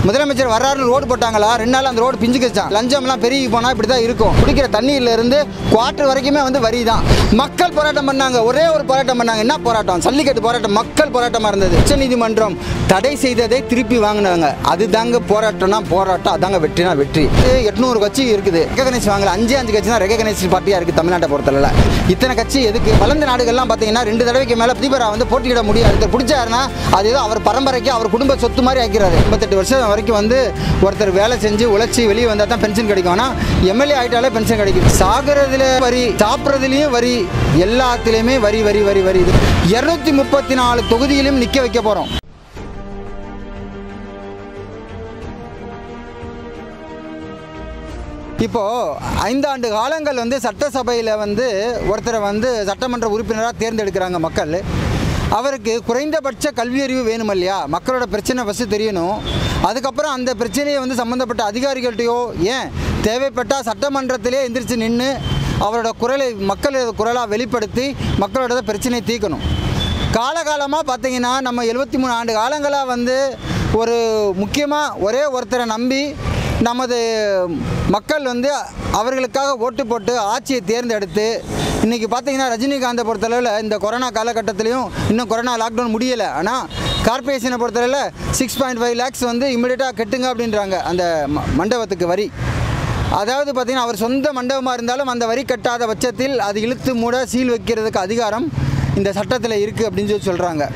முதலமைச்சர் வர்றாருன்னு ரோடு போட்டாங்களா ரெண்டு நாள் அந்த ரோடு பிஞ்சு கச்சான் லஞ்சம்லாம் பெருகி போனால் இப்படி தான் இருக்கும் குடிக்கிற தண்ணியில இருந்து குவார்டர் வரைக்குமே வந்து வரி தான் மக்கள் போராட்டம் பண்ணாங்க ஒரே ஒரு போராட்டம் பண்ணாங்க என்ன போராட்டம் ஜல்லிக்கட்டு போராட்டம் மக்கள் போராட்டமாக இருந்தது உச்சநீதிமன்றம் தடை செய்ததை திருப்பி வாங்கினாங்க அதுதாங்க போராட்டம்னா போராட்டம் அதாங்க வெற்றினா வெற்றி எட்நூறு கட்சி இருக்குது ரெகனைஸ் வாங்கல அஞ்சு அஞ்சு கட்சி தான் ரெகனைஸ் பார்ட்டியாக இருக்குது தமிழ்நாட்டை பொறுத்தளவில் இத்தனை கட்சி எதுக்கு வளர்ந்த நாடுகள்லாம் பார்த்தீங்கன்னா ரெண்டு தடவைக்கு மேலே பிரதீபரா வந்து போட்டியிட முடியாது ஒருத்தர் பிடிச்சாருன்னா அது ஏதோ அவர் பரம்பரைக்கு அவர் குடும்ப சொத்து மாதிரி ஆக்கிறாரு எண்பத்தெட்டு வருஷம் வரைக்கும் வந்து ஒருத்தர் வேலை செஞ்சு உழைச்சி வெளியே வந்தால் தான் பென்ஷன் கிடைக்கும் ஆனால் எம்எல்ஏ ஆகிட்டாலே பென்ஷன் கிடைக்கும் சாகிறதுல வரி சாப்பிட்றதுலையும் வரி எல்லாத்துலேயுமே வரி வரி வரி வரி இது இரநூத்தி முப்பத்தி நாலு தொகுதியிலும் நிற்க வைக்க போகிறோம் இப்போ ஐந்தாண்டு காலங்கள் வந்து சட்டசபையில் வந்து ஒருத்தரை வந்து சட்டமன்ற உறுப்பினராக தேர்ந்தெடுக்கிறாங்க மக்கள் அவருக்கு குறைந்தபட்ச கல்வியறிவு வேணும் இல்லையா மக்களோட பிரச்சனை ஃபஸ்ட்டு தெரியணும் அதுக்கப்புறம் அந்த பிரச்சனையை வந்து சம்மந்தப்பட்ட அதிகாரிகள்கிட்டயோ ஏன் தேவைப்பட்டால் சட்டமன்றத்திலே எந்திரிச்சு நின்று அவரோட குரலை மக்கள் குரலாக வெளிப்படுத்தி மக்களோட பிரச்சனையை தீர்க்கணும் காலகாலமாக பார்த்தீங்கன்னா நம்ம எழுபத்தி மூணு ஆண்டு காலங்களாக வந்து ஒரு முக்கியமாக ஒரே ஒருத்தரை நம்பி நமது மக்கள் வந்து அவர்களுக்காக ஓட்டு போட்டு ஆட்சியை தேர்ந்தெடுத்து இன்றைக்கி பார்த்தீங்கன்னா ரஜினிகாந்தை பொறுத்தளவில் இந்த கொரோனா காலகட்டத்திலையும் இன்னும் கொரோனா லாக்டவுன் முடியலை ஆனால் கார்ப்பரேஷனை பொறுத்தளவில் சிக்ஸ் பாயிண்ட் ஃபைவ் லேக்ஸ் வந்து இமிடியட்டாக கட்டுங்க அப்படின்றாங்க அந்த ம- மண்டபத்துக்கு வரி அதாவது பார்த்தீங்கன்னா அவர் சொந்த மண்டபமாக இருந்தாலும் அந்த வரி கட்டாத பட்சத்தில் அது இழுத்து மூட சீல் வைக்கிறதுக்கு அதிகாரம் இந்த சட்டத்தில் இருக்குது அப்படின்னு சொல்லி சொல்கிறாங்க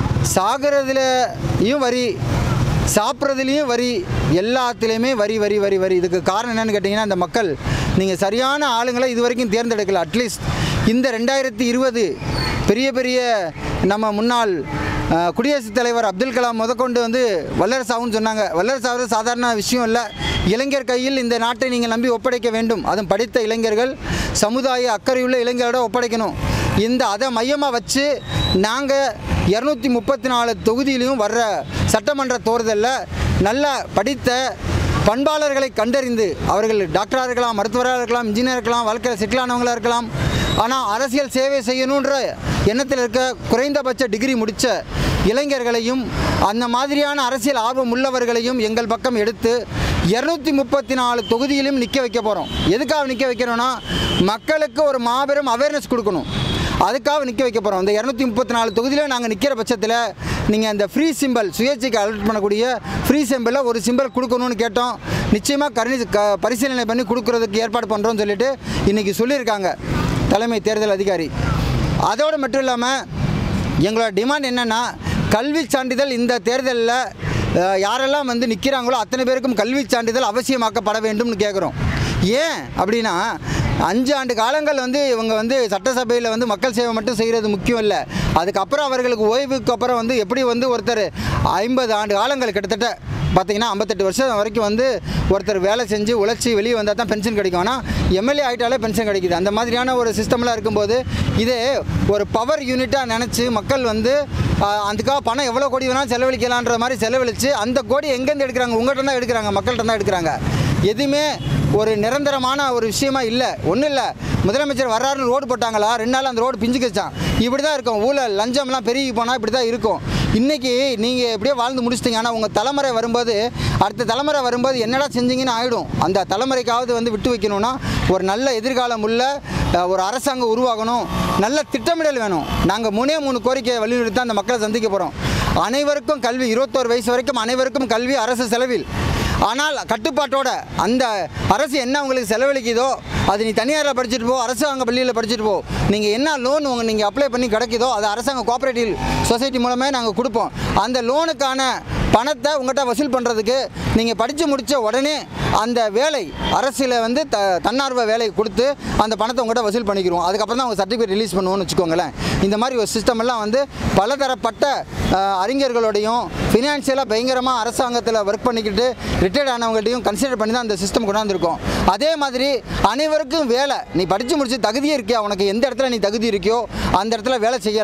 சாகிறதுலையும் வரி சாப்பிட்றதுலேயும் வரி எல்லாத்துலேயுமே வரி வரி வரி வரி இதுக்கு காரணம் என்னன்னு கேட்டிங்கன்னா இந்த மக்கள் நீங்கள் சரியான ஆளுங்களை இது வரைக்கும் தேர்ந்தெடுக்கல அட்லீஸ்ட் இந்த ரெண்டாயிரத்தி இருபது பெரிய பெரிய நம்ம முன்னாள் அஹ், குடியரசுத் தலைவர் அப்துல் கலாம் முதற்கொண்டு வந்து வல்லரசாவுன்னு சொன்னாங்க வல்லரசாவது சாதாரண விஷயம் இல்லை இளைஞர் கையில் இந்த நாட்டை நீங்கள் நம்பி ஒப்படைக்க வேண்டும் அதுவும் படித்த இளைஞர்கள் சமுதாய அக்கறையுள்ள இளைஞரோட ஒப்படைக்கணும் இந்த அதை மையமாக வச்சு நாங்கள் இரநூத்தி முப்பத்தி நாலு தொகுதியிலையும் வர்ற சட்டமன்ற தேர்தலில் நல்ல படித்த பண்பாளர்களை கண்டறிந்து அவர்கள் டாக்டராக இருக்கலாம் மருத்துவராக இருக்கலாம் இன்ஜினியர் இருக்கலாம் வாழ்க்கையில் செட்டில் ஆனவங்களாக இருக்கலாம் ஆனால் அரசியல் சேவை செய்யணுன்ற எண்ணத்தில் இருக்க குறைந்தபட்ச டிகிரி முடித்த இளைஞர்களையும் அந்த மாதிரியான அரசியல் ஆர்வம் உள்ளவர்களையும் எங்கள் பக்கம் எடுத்து இரநூத்தி முப்பத்தி நாலு தொகுதியிலும் நிற்க வைக்க போகிறோம் எதுக்காக நிற்க வைக்கிறோன்னா மக்களுக்கு ஒரு மாபெரும் அவேர்னஸ் கொடுக்கணும் அதுக்காக நிற்க வைக்க போகிறோம் இந்த இரநூத்தி முப்பத்தி நாலு தொகுதியில் நாங்கள் நிற்கிற பட்சத்தில் நீங்கள் அந்த ஃப்ரீ சிம்பல் சுயேட்சைக்கு அலர்ட் பண்ணக்கூடிய ஃப்ரீ சிம்பிளில் ஒரு சிம்பல் கொடுக்கணும்னு கேட்டோம் நிச்சயமாக கருணி க பரிசீலனை பண்ணி கொடுக்குறதுக்கு ஏற்பாடு பண்ணுறோம்னு சொல்லிட்டு இன்றைக்கி சொல்லியிருக்காங்க தலைமை தேர்தல் அதிகாரி அதோடு மட்டும் இல்லாமல் எங்களோட டிமாண்ட் என்னென்னா கல்வி சான்றிதழ் இந்த தேர்தலில் அஹ், யாரெல்லாம் வந்து நிற்கிறாங்களோ அத்தனை பேருக்கும் கல்வி சான்றிதழ் அவசியமாக்கப்பட வேண்டும்னு கேட்குறோம் ஏன் அப்படின்னா அஞ்சு ஆண்டு காலங்கள் வந்து இவங்க வந்து சட்டசபையில் வந்து மக்கள் சேவை மட்டும் செய்கிறது முக்கியம் இல்லை அதுக்கப்புறம் அவர்களுக்கு ஓய்வுக்கு அப்புறம் வந்து எப்படி வந்து ஒருத்தர் ஐம்பது ஆண்டு காலங்கள் கிட்டத்தட்ட பார்த்தீங்கன்னா ஐம்பத்தெட்டு வருஷம் வரைக்கும் வந்து ஒருத்தர் வேலை செஞ்சு உழைச்சி வெளியே வந்தால் தான் பென்ஷன் கிடைக்கும் ஆனால் எம்எல்ஏ ஆகிட்டாலே பென்ஷன் கிடைக்குது அந்த மாதிரியான ஒரு சிஸ்டம்லாம் இருக்கும்போது இதே ஒரு பவர் யூனிட்டாக நினச்சி மக்கள் வந்து ஆஹ், அதுக்காக பணம் எவ்வளோ கோடி வேணாலும் செலவழிக்கலான்ற மாதிரி செலவழித்து அந்த கோடி எங்கேருந்து எடுக்கிறாங்க உங்கள்கிட்ட தான் எடுக்கிறாங்க மக்கள்கிட்ட தான் எடுக்கிறாங்க எதுவுமே ஒரு நிரந்தரமான ஒரு விஷயமா இல்லை ஒன்றும் இல்லை முதலமைச்சர் வர்றாருன்னு ரோடு போட்டாங்களா ரெண்டு நாள் அந்த ரோடு பிஞ்சு கச்சான் இப்படி தான் இருக்கும் ஊழல் லஞ்சம்லாம் பெருகி போனால் இப்படி தான் இருக்கும் இன்றைக்கி நீங்கள் எப்படியோ வாழ்ந்து முடிச்சிட்டீங்க ஆனால் உங்கள் தலைமுறை வரும்போது அடுத்த தலைமுறை வரும்போது என்னடா செஞ்சீங்கன்னு ஆகிடும் அந்த தலைமுறைக்காவது வந்து விட்டு வைக்கணும்னா ஒரு நல்ல எதிர்காலம் உள்ள அஹ், ஒரு அரசாங்கம் உருவாகணும் நல்ல திட்டமிடல் வேணும் நாங்கள் மூணே மூணு கோரிக்கையை வலியுறுத்தி அந்த மக்களை சந்திக்க போகிறோம் அனைவருக்கும் கல்வி இருபத்தோரு வயசு வரைக்கும் அனைவருக்கும் கல்வி அரசு செலவில் ஆனால் கட்டுப்பாட்டோட அந்த அரசு என்ன உங்களுக்கு செலவழிக்குதோ அது நீ தனியாரில் படிச்சுட்டு போ அரசாங்க பள்ளியில் படிச்சுட்டு போ நீங்கள் என்ன லோன் உங்க நீங்கள் அப்ளை பண்ணி கிடைக்குதோ அது அரசாங்க கோஆப்ரேட்டிவ் சொசைட்டி மூலமே நாங்கள் கொடுப்போம் அந்த லோனுக்கான பணத்தை உங்கள்கிட்ட வசூல் பண்ணுறதுக்கு நீங்கள் படித்து முடித்த உடனே அந்த வேலை அரசில் வந்து த தன்னார்வ வேலை கொடுத்து அந்த பணத்தை உங்கள்கிட்ட வசூல் பண்ணிக்கிறோம் அதுக்கப்புறம் தான் அவங்க சர்டிஃபிகேட் ரிலீஸ் பண்ணுவோம்னு வச்சுக்கோங்களேன் இந்த மாதிரி ஒரு சிஸ்டம் எல்லாம் வந்து பலதரப்பட்ட அஹ், அறிஞர்களோடையும் ஃபினான்ஷியலாக பயங்கரமாக அரசாங்கத்தில் ஒர்க் பண்ணிக்கிட்டு ரிட்டையர்ட் ஆனவங்கள்ட்டையும் கன்சிடர் பண்ணி தான் அந்த சிஸ்டம் கொண்டாந்துருக்கோம் அதே மாதிரி அனைவருக்கும் வேலை நீ படித்து முடிச்சு தகுதியே இருக்கியா உனக்கு எந்த இடத்துல நீ தகுதி இருக்கியோ அந்த இடத்துல வேலை செய்யலாம்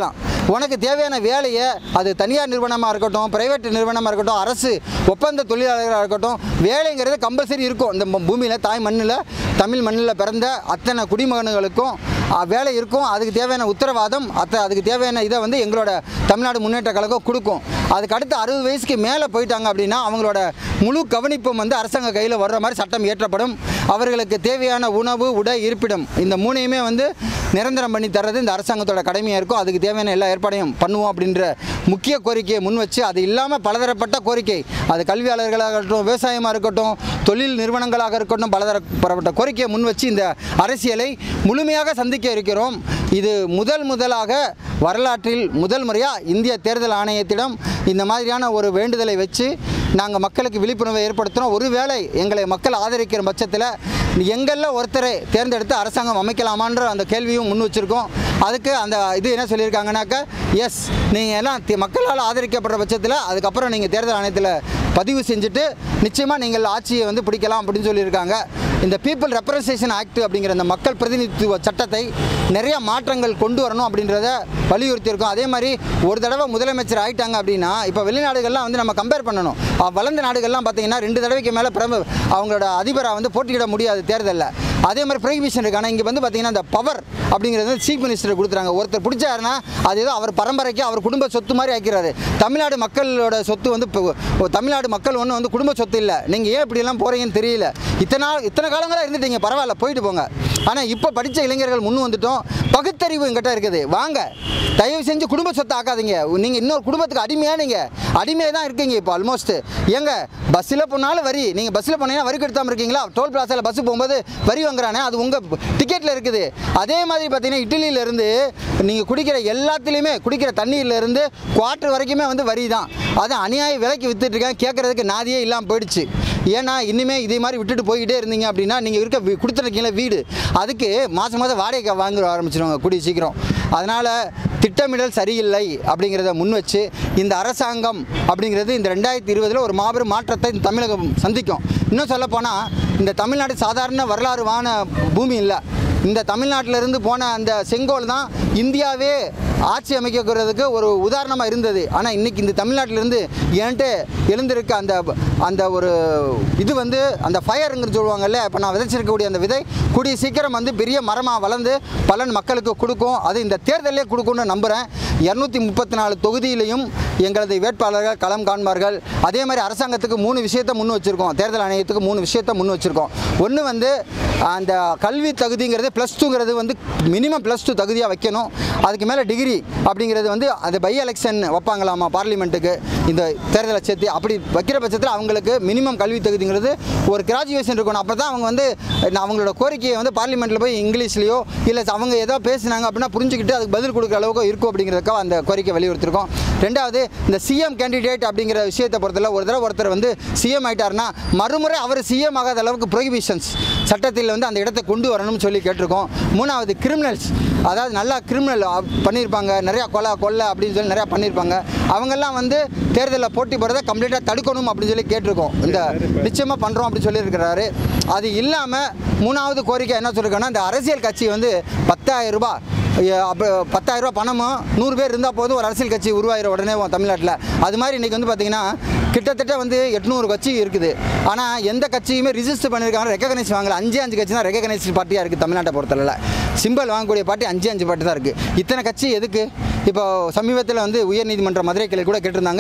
உனக்கு தேவையான வேலையை அது தனியார் நிறுவனமாக இருக்கட்டும் பிரைவேட் நிறுவனமாக இருக்கட்டும் அரசு ஒப்பந்த தொழிலாளர்களாக இருக்கட்டும் வேலைங்கிறது கம்பல்சரி இருக்கும் இந்த பூமியில் தாய் மண்ணில் தமிழ் மண்ணில் பிறந்த அத்தனை குடிமகன்களுக்கும் அ, வேலை இருக்கும் அதுக்கு தேவையான உத்தரவாதம் அத்த அதுக்கு தேவையான இதை வந்து எங்களோட தமிழ்நாடு முன்னேற்ற கழகம் கொடுக்கும் அதுக்கு அடுத்து அறுபது வயசுக்கு மேலே போயிட்டாங்க அப்படின்னா அவங்களோட முழு கவனிப்பும் வந்து அரசாங்க கையில் வர்ற மாதிரி சட்டம் இயற்றப்படும் அவர்களுக்கு தேவையான உணவு உடை இருப்பிடம் இந்த மூணையுமே வந்து நிரந்தரம் பண்ணி தர்றது இந்த அரசாங்கத்தோட கடமையாக இருக்கும் அதுக்கு தேவையான எல்லா ஏற்பாடையும் பண்ணுவோம் அப்படின்ற முக்கிய கோரிக்கையை முன் வச்சு அது இல்லாமல் பலதரப்பட்ட கோரிக்கை அது கல்வியாளர்களாக இருக்கட்டும் விவசாயமாக இருக்கட்டும் தொழில் நிறுவனங்களாக இருக்கட்டும் பலதரப்பட்ட கோரிக்கையை முன் வச்சு இந்த அரசியலை முழுமையாக சந்திக்க இருக்கிறோம் இது முதல் முதலாக வரலாற்றில் முதல் முறையாக இந்திய தேர்தல் ஆணையத்திடம் இந்த மாதிரியான ஒரு வேண்டுதலை வச்சு நாங்கள் மக்களுக்கு விழிப்புணர்வை ஏற்படுத்துகிறோம் ஒருவேளை எங்களை மக்கள் ஆதரிக்கிற பட்சத்தில் எங்களில் ஒருத்தரை தேர்ந்தெடுத்து அரசாங்கம் அமைக்கலாமான்ற அந்த கேள்வியும் முன் வச்சுருக்கோம் அதுக்கு அந்த இது என்ன சொல்லியிருக்காங்கனாக்கா எஸ் நீங்கள் எல்லாம் தி- மக்களால் ஆதரிக்கப்படுற பட்சத்தில் அதுக்கப்புறம் நீங்கள் தேர்தல் ஆணையத்தில் பதிவு செஞ்சுட்டு நிச்சயமாக நீங்கள் ஆட்சியை வந்து பிடிக்கலாம் அப்படின்னு சொல்லியிருக்காங்க இந்த பீப்புள் ரெப்ரசன்டேஷன் ஆக்ட் அப்படிங்கிற இந்த மக்கள் பிரதிநிதித்துவ சட்டத்தை நிறைய மாற்றங்கள் கொண்டு வரணும் அப்படின்றத வலியுறுத்தியிருக்கோம் அதே மாதிரி ஒரு தடவை முதலமைச்சர் ஆயிட்டாங்க அப்படின்னா இப்போ வெளிநாடுகள்லாம் வந்து நம்ம கம்பேர் பண்ணணும் அஹ் வளர்ந்த நாடுகள்லாம் பார்த்தீங்கன்னா ரெண்டு தடவைக்கு மேலே பிரம அவங்களோட அதிபராக வந்து போட்டியிட முடியாது தேர்தலில் அதே மாதிரி ப்ரொஹிபிஷன் இருக்கு ஆனால் இங்கே வந்து பார்த்தீங்கன்னா இந்த பவர் அப்படிங்கிறது வந்து சீஃப் மினிஸ்டர் கொடுத்துறாங்க ஒருத்தர் பிடிச்சாருன்னா அது ஏதோ அவர் பரம்பரைக்கு அவர் குடும்ப சொத்து மாதிரி ஆக்கிறாரு தமிழ்நாடு மக்களோட சொத்து வந்து இப்போ தமிழ்நாடு மக்கள் ஒன்றும் வந்து குடும்ப சொத்து இல்லை நீங்கள் ஏன் இப்படியெல்லாம் போகிறீங்கன்னு தெரியல இத்தனை நாள் இத்தனை காலங்களாக இருந்துட்டீங்க பரவாயில்ல போயிட்டு போங்க ஆனால் இப்போ படித்த இளைஞர்கள் முன் வந்துட்டோம் பகுத்தறிவு எங்கிட்ட இருக்குது வாங்க தயவு செஞ்சு குடும்ப சொத்தை ஆக்காதீங்க நீங்கள் இன்னொரு குடும்பத்துக்கு அடிமையாக நீங்கள் அடிமையாக தான் இருக்கீங்க இப்போ ஆல்மோஸ்ட் ஏங்க பஸ்ஸில் போனாலும் வரி நீங்கள் பஸ்ஸில் போனீங்கன்னா வரி கெடுத்தாமல் இருக்கீங்களா டோல் பிளாசாவில் பஸ்ஸு போகும்போது வரி வாங்குறானே அது உங்கள் டிக்கெட்டில் இருக்குது அதே மாதிரி பார்த்தீங்கன்னா இட்லியிலேருந்து நீங்கள் குடிக்கிற எல்லாத்துலேயுமே குடிக்கிற தண்ணியிலேருந்து குவார்ட்டர் வரைக்குமே வந்து வரி தான் அது அநியாய விலைக்கு வித்துட்டு இருக்கேன் கேட்குறதுக்கு நாதியே இல்லாமல் போயிடுச்சு ஏன்னா இனிமேல் இதே மாதிரி விட்டுட்டு போய்கிட்டே இருந்தீங்க அப்படின்னா நீங்கள் இருக்க வீ- கொடுத்துருக்கீங்களா வீடு அதுக்கு மாதம் மாதம் வாடகை வாங்க ஆரம்பிச்சிடுவாங்க கூடிய சீக்கிரம் அதனால் திட்டமிடல் சரியில்லை அப்படிங்கிறத முன் வச்சு இந்த அரசாங்கம் அப்படிங்கிறது இந்த ரெண்டாயிரத்தி இருபதில் ஒரு மாபெரும் மாற்றத்தை இந்த தமிழகம் சந்திக்கும் இன்னும் சொல்லப்போனால் இந்த தமிழ்நாடு சாதாரண வரலாறுவான பூமி இல்லை இந்த தமிழ்நாட்டிலிருந்து போன அந்த செங்கோல் தான் இந்தியாவே ஆட்சி அமைக்கிறதுக்கு ஒரு உதாரணமாக இருந்தது ஆனால் இன்னைக்கு இந்த தமிழ்நாட்டிலிருந்து என்கிட்ட எழுந்திருக்க அந்த அந்த ஒரு இது வந்து அந்த ஃபயருங்கிறது சொல்லுவாங்கல்ல இப்போ நான் விதைச்சிருக்கக்கூடிய அந்த விதை கூடிய சீக்கிரம் வந்து பெரிய மரமாக வளர்ந்து பலன் மக்களுக்கு கொடுக்கும் அது இந்த தேர்தலே கொடுக்கும்னு நம்புகிறேன் இரநூத்தி முப்பத்தி நாலு தொகுதியிலையும் எங்களது வேட்பாளர்கள் களம் காண்பார்கள் அதே மாதிரி அரசாங்கத்துக்கு மூணு விஷயத்தை முன் வச்சுருக்கோம் தேர்தல் ஆணையத்துக்கு மூணு விஷயத்தை முன் வச்சுருக்கோம் ஒன்று வந்து அந்த கல்வி தகுதிங்கிறது ப்ளஸ் டூங்கிறது வந்து மினிமம் ப்ளஸ் டூ தகுதியாக வைக்கணும் அதுக்கு மேலே டிகிரி அப்படிங்கிறது வந்து அது பை எலெக்ஷன் வைப்பாங்களாமா பார்லிமெண்ட்டுக்கு இந்த தேர்தலை சேர்த்து அப்படி வைக்கிற பட்சத்தில் அவங்களுக்கு மினிமம் கல்வி தகுதிங்கிறது ஒரு கிராஜுவேஷன் இருக்கணும் அப்போ தான் அவங்க வந்து நான் அவங்களோட கோரிக்கையை வந்து பார்லிமெண்ட்டில் போய் இங்கிலீஷ்லேயோ இல்லை அவங்க ஏதோ பேசுனாங்க அப்படின்னா புரிஞ்சுக்கிட்டு அதுக்கு பதில் கொடுக்குற அளவுக்கு இருக்கும் அப்படிங்கிறதுக்காக அந்த கோரிக்கை வலியுறுத்திருக்கோம் ரெண்டாவது இந்த சிஎம் கேண்டிடேட் அப்படிங்கிற விஷயத்தை பொறுத்தல ஒரு தடவை ஒருத்தர் வந்து சிஎம் ஆயிட்டாருன்னா மறுமுறை அவர் சிஎம் ஆகாத அளவுக்கு ப்ரொஹிபிஷன்ஸ் சட்டத்தில் வந்து அந்த இடத்தை கொண்டு வரணும்னு சொல்லி கேட்டிருக்கோம் மூணாவது கிரிமினல்ஸ் அதாவது நல்லா கிரிமினல் பண்ணியிருப்பாங்க நிறையா கொலை கொள்ளை அப்படின்னு சொல்லி நிறையா பண்ணியிருப்பாங்க அவங்கெல்லாம் வந்து தேர்தலில் போட்டி போகிறத கம்ப்ளீட்டாக தடுக்கணும் அப்படின்னு சொல்லி கேட்டிருக்கோம் இந்த நிச்சயமாக பண்ணுறோம் அப்படின்னு சொல்லியிருக்கிறாரு அது இல்லாமல் மூணாவது கோரிக்கை என்ன சொல்லியிருக்கோன்னா இந்த அரசியல் கட்சி வந்து பத்தாயிரம் ரூபாய் ஐயா, அப்போ பத்தாயிரம் ரூபாய் பணமும் நூறு பேர் இருந்தால் போதும் ஒரு அரசியல் கட்சி உருவாயிரும் உடனே உன் தமிழ்நாட்டில் அது மாதிரி இன்றைக்கி வந்து பார்த்திங்கன்னா கிட்டத்தட்ட வந்து எட்நூறு கட்சி இருக்குது ஆனால் எந்த கட்சியுமே ரிஜிஸ்டர் பண்ணியிருக்காங்க ரெக்கக்னைஸ் வாங்கல அஞ்சு அஞ்சு கட்சி தான் ரெக்கக்னைஸ் பார்ட்டியாக இருக்குது தமிழ்நாட்டை பொறுத்தளவில் சிம்பிள் வாங்கக்கூடிய பார்ட்டி அஞ்சு அஞ்சு பார்ட்டி தான் இருக்குது இத்தனை கட்சி எதுக்கு இப்போ சமீபத்தில் வந்து உயர்நீதிமன்ற மதுரை கிளை கூட கேட்டிருந்தாங்க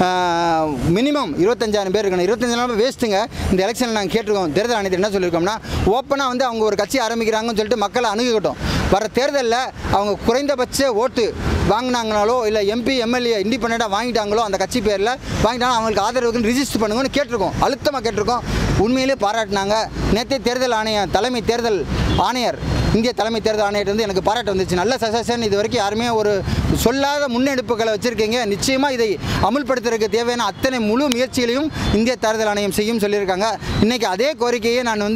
மினிமம் இருபத்தஞ்சாயிரம் பேர் இருக்கணும் இருபத்தஞ்சாயிரம் வேஸ்ட்டுங்க இந்த எலெக்ஷனில் நாங்கள் கேட்டிருக்கோம் தேர்தல் ஆணையத்தில் என்ன சொல்லியிருக்கோம்னா ஓப்பனாக வந்து அவங்க ஒரு கட்சி ஆரம்பிக்கிறாங்கன்னு சொல்லிட்டு மக்களை அணுகிக்கட்டும் வர தேர்தலில் அவங்க குறைந்தபட்ச ஓட்டு வாங்கினாங்கனாலோ இல்லை எம்பி எம்எல்ஏ இண்டிபெண்ட்டாக வாங்கிட்டாங்களோ அந்த கட்சி பேரில் வாங்கிட்டாலும் அவங்களுக்கு ஆதரவுக்கு ரிஜிஸ்டர் பண்ணுங்கன்னு கேட்டிருக்கோம் அழுத்தமாக கேட்டிருக்கோம் உண்மையிலே பாராட்டினாங்க நேற்றே தேர்தல் ஆணைய தலைமை தேர்தல் ஆணையர் இந்திய தலைமை தேர்தல் ஆணையர் வந்து எனக்கு பாராட்டு வந்துச்சு நல்ல சஜஷன் இது வரைக்கும் யாருமே ஒரு சொல்லாத முன்னெடுப்புகளை வச்சுருக்கீங்க நிச்சயமாக இதை அமுல்படுத்துறதுக்கு தேவையான அத்தனை முழு முயற்சிகளையும் இந்திய தேர்தல் ஆணையம் செய்யும் சொல்லியிருக்காங்க இன்றைக்கி அதே கோரிக்கையை நான் வந்து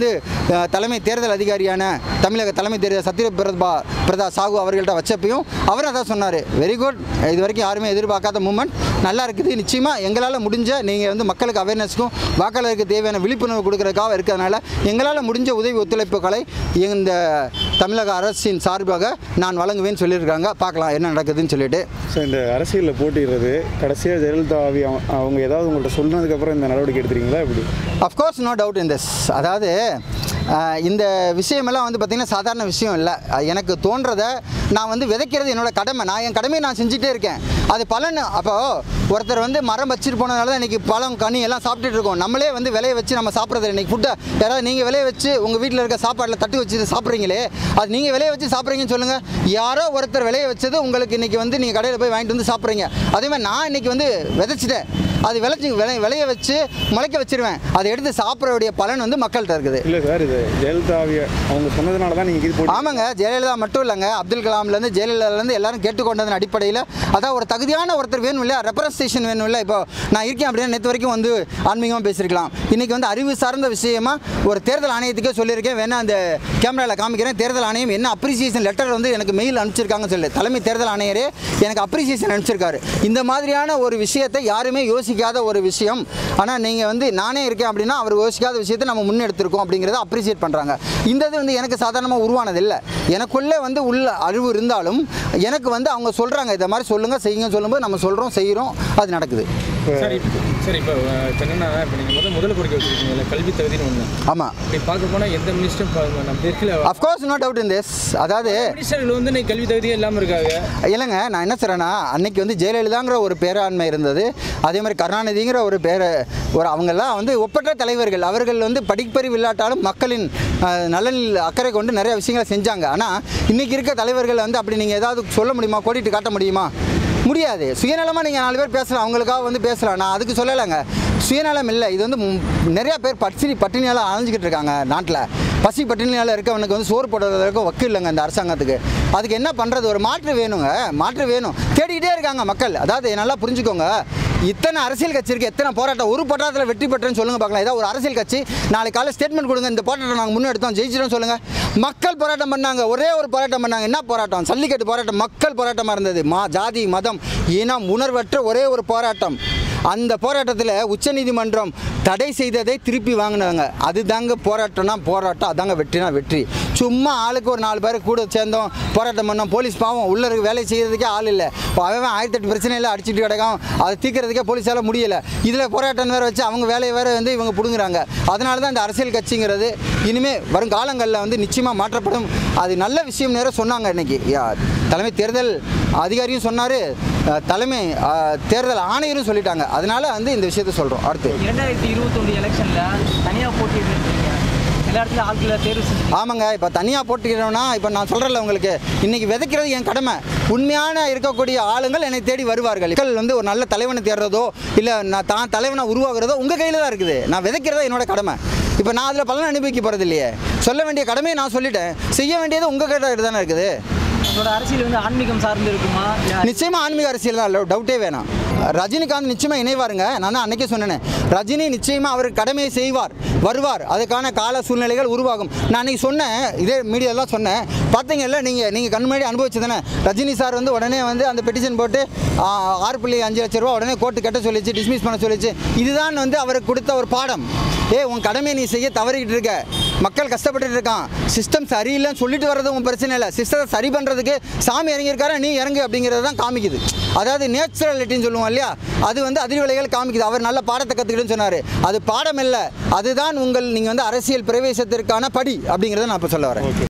அஹ், தலைமை தேர்தல் அதிகாரியான தமிழக தலைமை தேர்தல் சத்ய பிரபா பிரதா சாகு அவர்கள்ட்ட வச்சப்பையும் அவர் அதான் சொன்னார் வெரி குட் இது வரைக்கும் யாருமே எதிர்பார்க்காத மூமெண்ட் நல்லா இருக்குது நிச்சயமாக எங்களால் முடிஞ்ச நீங்கள் வந்து மக்களுக்கு அவேர்னஸ்க்கும் வாக்காளருக்கு தேவையான விழிப்புணர்வு கொடுக்கறதுக்காக இருக்கிறதுனால எங்களால் முடிஞ்ச உதவி ஒத்துழைப்புகளை இந்த தமிழக அரசின் சார்பாக நான் வழங்குவேன்னு சொல்லியிருக்காங்க பார்க்கலாம் என்ன நடக்குதுன்னு சொல்லிட்டு ஸோ இந்த அரசியலில் போட்டிடுறது கடைசியாக ஜெயலலிதா ஆவி அவங்க- அவங்க ஏதாவது உங்கள்கிட்ட சொன்னதுக்கப்புறம் இந்த நடவடிக்கை எடுத்துறீங்களா எப்படி of course no doubt in this அதாவது அஹ், இந்த விஷயமெல்லாம் வந்து பார்த்திங்கன்னா சாதாரண விஷயம் இல்லை அஹ், எனக்கு தோன்றதை நான் வந்து விதைக்கிறது என்னோட கடமை நான் என் கடமையை நான் செஞ்சுட்டே இருக்கேன் அது பலன் அப்போது ஒருத்தர் வந்து மரம் வச்சுட்டு போனதுனால தான் இன்றைக்கி பழம் கனி எல்லாம் சாப்பிட்டுட்டு இருக்கோம் நம்மளே வந்து விளைய வச்சு நம்ம சாப்பிட்றது இன்றைக்கி ஃபுட்டை யாராவது நீங்கள் விளைய வச்சு உங்கள் வீட்டில் இருக்க சாப்பாட்டில் தட்டு வச்சு சாப்பிட்றீங்களே அது நீங்கள் விளைய வச்சு சாப்பிட்றீங்கன்னு சொல்லுங்கள் யாரோ ஒருத்தர் விளைய வச்சது உங்களுக்கு இன்றைக்கி வந்து நீங்கள் கடையில் போய் வாங்கிட்டு வந்து சாப்பிட்றீங்க அதே மாதிரி நான் இன்றைக்கி வந்து விதைச்சிட்டேன் அது விளைச்சி விளை விளைய வச்சு முளைக்க வச்சிருவேன் அதை எடுத்து சாப்பிட்றவுடைய பலன் வந்து மக்கள்கிட்ட இருக்குது இல்லை சார் இது ஜெயலலிதா ஆவி அவங்க சொன்னதுனால தான் நீங்கள் இது போட்டு ஆமாங்க ஜெயலலிதா மட்டும் இல்லைங்க அப்துல் கலாம்லேருந்து ஜெயலலிதாலேருந்து எல்லாரும் கேட்டுக்கொண்டதன் அடிப்படையில் அதான் ஒரு தகுதியான ஒருத்தர் வேணும் இல்லையா ரெப்ரஸன்டேஷன் வேணும் இல்லை இப்போ நான் இருக்கேன் அப்படின்னா நேற்று வரைக்கும் வந்து ஆன்மீகமாக பேசியிருக்கலாம் இன்றைக்கி வந்து அறிவு சார்ந்த விஷயமா ஒரு தேர்தல் ஆணையத்துக்கே சொல்லியிருக்கேன் வேணா அந்த கேமராவில் காமிக்கிறேன் தேர்தல் ஆணையம் என்ன அப்ரிசியேஷன் லெட்டர் வந்து எனக்கு மெயில் அனுப்பிச்சிருக்காங்கன்னு சொல்லி தலைமை தேர்தல் ஆணையரே எனக்கு அப்ரிசியேஷன் அனுப்பிச்சிருக்காரு இந்த மாதிரியான ஒரு விஷயத்தை யாருமே யோசிக்காத ஒரு விஷயம் ஆனால் நீங்கள் வந்து நானே இருக்கேன் அப்படின்னா அவர் யோசிக்காத விஷயத்தை நம்ம முன்னெடுத்திருக்கோம் அப்படிங்கிறத அப்ரிசியேட் பண்ணுறாங்க இந்த இது வந்து எனக்கு சாதாரணமாக உருவானது இல்லை எனக்குள்ளே வந்து உள்ள அறிவு இருந்தாலும் எனக்கு வந்து அவங்க சொல்கிறாங்க இதை மாதிரி சொல்லுங்கள் செய்யுங்கன்னு சொல்லும்போது நம்ம சொல்கிறோம் செய்கிறோம் அது நடக்குது சரி சரி இப்போ இப்போ என்னன்னா இப்போ நீங்கள் முதல் முதல் கோரிக்கை வச்சுருக்கீங்கல்ல கல்வி தகுதின்னு ஒன்று ஆமாம் இப்படி பார்க்க போனால் எந்த மினிஸ்டரும் நம்ம தெற்கில் of course no doubt in this அதாவது மினிஸ்டர்கள் வந்து இன்னைக்கு கல்வி தகுதியே இல்லாமல் இருக்காங்க இல்லைங்க நான் என்ன சொல்கிறேன்னா அன்னைக்கு வந்து ஜெயலலிதாங்கிற ஒரு பேராண்மை இருந்தது அதே மாதிரி கருணாநிதிங்கிற ஒரு பேர ஒரு அவங்கெல்லாம் வந்து ஒப்பற்ற தலைவர்கள் அவர்கள் வந்து படிப்பறிவு இல்லாட்டாலும் மக்களின் அஹ், நலனில் அக்கறை கொண்டு நிறைய விஷயங்களை செஞ்சாங்க ஆனால் இன்றைக்கி இருக்க தலைவர்கள் வந்து அப்படி நீங்கள் ஏதாவது சொல்ல முடியுமா கோடிட்டு காட்ட முடியுமா முடியாது சுயநலமாக நீங்கள் நாலு பேர் பேசலாம் அவங்களுக்காக வந்து பேசலாம் நான் அதுக்கு சொல்லலைங்க சுயநலம் இல்லை இது வந்து ம், நிறையா பேர் பட்சி பட்டினியால் அலைஞ்சிக்கிட்டு இருக்காங்க நாட்டில் பசி பட்டினியால் இருக்கவனுக்கு வந்து சோறு போடுறதுக்கு வக்கு இல்லைங்க இந்த அரசாங்கத்துக்கு அதுக்கு என்ன பண்ணுறது ஒரு மாற்று வேணுங்க மாற்று வேணும் தேடிக்கிட்டே இருக்காங்க மக்கள் அதாவது நல்லா புரிஞ்சுக்கோங்க இத்தனை அரசியல் கட்சி இருக்குது எத்தனை போராட்டம் ஒரு போராட்டத்தில் வெற்றி பெற்றேன்னு சொல்லுங்க பார்க்கலாம் ஏதாவது ஒரு அரசியல் கட்சி நாளைக்கு காலை ஸ்டேட்மெண்ட் கொடுங்க இந்த போராட்டம் நாங்கள் முன்னெடுத்தோம் ஜெயிச்சிட்டோம் சொல்லுங்கள் மக்கள் போராட்டம் பண்ணாங்க ஒரே ஒரு போராட்டம் பண்ணாங்க என்ன போராட்டம் சல்லிக்கட்டு போராட்டம் மக்கள் போராட்டமாக இருந்தது மா ஜாதி மதம் இனம் உணர்வற்ற ஒரே ஒரு போராட்டம் அந்த போராட்டத்தில் உச்சநீதிமன்றம் தடை செய்ததை திருப்பி வாங்கினாங்க அதுதாங்க போராட்டம்னா போராட்டம் அதாங்க வெற்றினா வெற்றி சும்மா ஆளுக்கு ஒரு நாலு பேர் கூட சேர்ந்தோம் போராட்டம் பண்ணோம் போலீஸ் பாவம் உள்ள இருக்க வேலை செய்யறதுக்கே ஆள் இல்லை இப்போ அவன் ஆயிரத்தி எட்டு பிரச்சனையில் அடிச்சுட்டு கிடக்கும் அதை தீர்க்கறதுக்கே போலீஸால் முடியல இதில் போராட்டம் வேறு வச்சு அவங்க வேலையை வேறு வந்து இவங்க பிடுங்குறாங்க அதனால தான் இந்த அரசியல் கட்சிங்கிறது இனிமேல் வருங்காலங்களில் வந்து நிச்சயமாக மாற்றப்படும் அது நல்ல விஷயம் நேரம் சொன்னாங்க இன்னைக்கு யா, தலைமை தேர்தல் அதிகாரியும் சொன்னார் தலைமை அஹ், தேர்தல் ஆணையரும் சொல்லிட்டாங்க அதனால வந்து இந்த விஷயத்த சொல்கிறோம் அடுத்து இரண்டாயிரத்தி இருபத்தொன்று எலெக்ஷனில் தனியாக போட்டியிட்டு எல்லா இடத்துல ஆட்களை தேர்வு செஞ்சு ஆமாங்க இப்போ தனியாக போட்டுக்கிறோம்னா இப்போ நான் சொல்கிறேன்ல உங்களுக்கு இன்றைக்கி விதைக்கிறது என் கடமை உண்மையான இருக்கக்கூடிய ஆளுங்கள் என்னை தேடி வருவார்கள் மக்கள் வந்து ஒரு நல்ல தலைவனை தேடுறதோ இல்லை நான் தான் தலைவனை உருவாக்குறதோ உங்கள் கையில் தான் இருக்குது நான் விதைக்கிறதா என்னோட கடமை இப்போ நான் அதில் பலன் அனுபவிக்க போகிறது இல்லையே சொல்ல வேண்டிய கடமையை நான் சொல்லிட்டேன் செய்ய வேண்டியது உங்கள் கிட்ட தானே இருக்குது உங்களோட அரசியல் வந்து ஆன்மீகம் சார்ந்து இருக்குமா இல்ல நிச்சயமா ஆன்மீக அரசியல் தான் டவுட்டே வேணாம் ரஜினிகாந்த் நிச்சயமா இணைவாருங்க நான் தான் அன்னைக்கே சொன்னேன் ரஜினி நிச்சயமா அவர் கடமையை செய்வார் வருவார் அதுக்கான கால சூழ்நிலைகள் உருவாகும் நான் அன்னைக்கு சொன்னேன் இதே மீடியாலாம் சொன்னேன் பார்த்தீங்கல்ல நீங்கள் நீங்கள் கண் முன்னாடி அனுபவிச்சு தானே ரஜினி சார் வந்து உடனே வந்து அந்த பெட்டிஷன் போட்டு ஆ, ஆறு புள்ளி அஞ்சு லட்ச ரூபா உடனே கோர்ட்டு கட்ட சொல்லிச்சு டிஸ்மிஸ் பண்ண சொல்லிச்சு இதுதான் வந்து அவருக்கு கொடுத்த ஒரு பாடம் ஏ உன் கடமையை நீ செய்ய தவறிக்கிட்டு இருக்க மக்கள் கஷ்டப்பட்டுட்டு இருக்கான் சிஸ்டம் சரியில்லைன்னு சொல்லிட்டு வர்றது உன் பிரச்சனை இல்லை சிஸ்டத்தை சரி பண்ணுறதுக்கு சாமி இறங்கியிருக்காரு நீ இறங்கு அப்படிங்கிறது தான் காமிக்குது அதாவது நேச்சுரலிட்டின்னு சொல்லுவோம் இல்லையா அது வந்து அதிர்வலைகள் காமிக்குது அவர் நல்ல பாடத்தை கற்றுக்கிட்டுன்னு சொன்னார் அது பாடம் இல்லை அதுதான் உங்கள் நீங்கள் வந்து அரசியல் பிரவேசத்திற்கான படி அப்படிங்கிறத நான் இப்போ சொல்ல வரேன்